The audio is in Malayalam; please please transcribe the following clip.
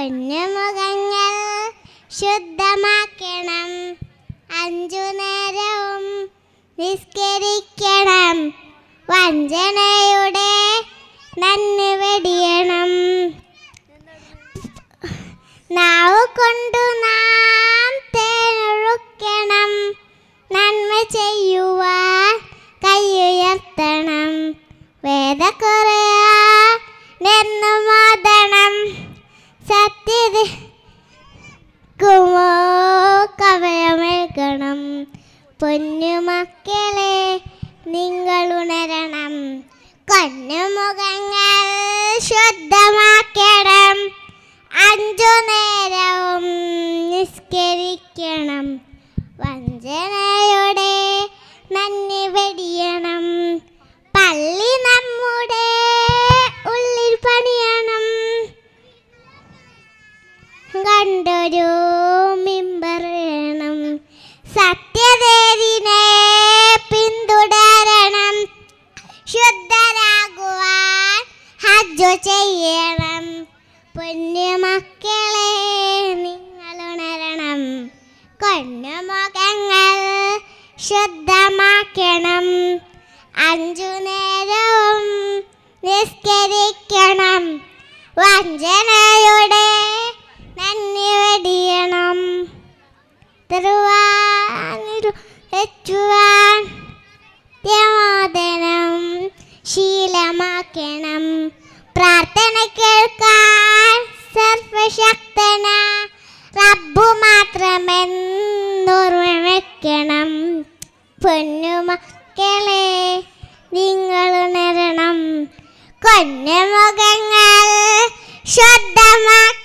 പൊന്നുമുഖങ്ങൾ ശുദ്ധമാക്കണം അഞ്ചു നേരവും നിസ്കരിക്കണം വഞ്ചനയുടെ നന്ദി വെടിയണം നാവ് കൊണ്ടു നാം തേനൊഴുക്കണം നന്മ ചെയ്യുവാൻ കൈയുയർത്തണം വേദക്കുറയാ നിന്നു മോദണം സത്യത കുമോ കവയമേൽക്കണം പൊന്നുമക്കളെ നിങ്ങൾ ഉണരണം കൊന്നുമുഖങ്ങൾ ശുദ്ധമാക്കണം അഞ്ചു നേരവും നിസ്കരിക്കണം വഞ്ചനയുടെ നന്ദി വെടിയണം പള്ളി നമ്മുടെ ഉള്ളിൽ പണിയണം കണ്ടൊരു മിമ്പർ വേണം സത്യദേവിനെ പിന്തുടരണം ശുദ്ധരാകുവാൻ ഹജ്ജു ചെയ്യണം പൊന്നുമക്കളെ നിങ്ങൾ ഉണരണം കൊന്നുമുഖങ്ങൾ ശുദ്ധമാക്കണം അഞ്ചു നേരവും നിസ്കരിക്കണം വഞ്ചനയുടെ നന്ദി വെടിയണം തരുവാനിരു വെച്ചുവാൻ ത്യമോദനം ശീലമാക്കണം പ്രാർത്ഥന കേൾക്കാൻ സർവശക്തന റബ്ബു മാത്രമെന്നോർമ്മ വെക്കണം പൊന്നുമക്കളെ നിങ്ങൾ ഉണരണം കൊന്നുമുഖങ്ങൾ ശുദ്ധമാക്കണം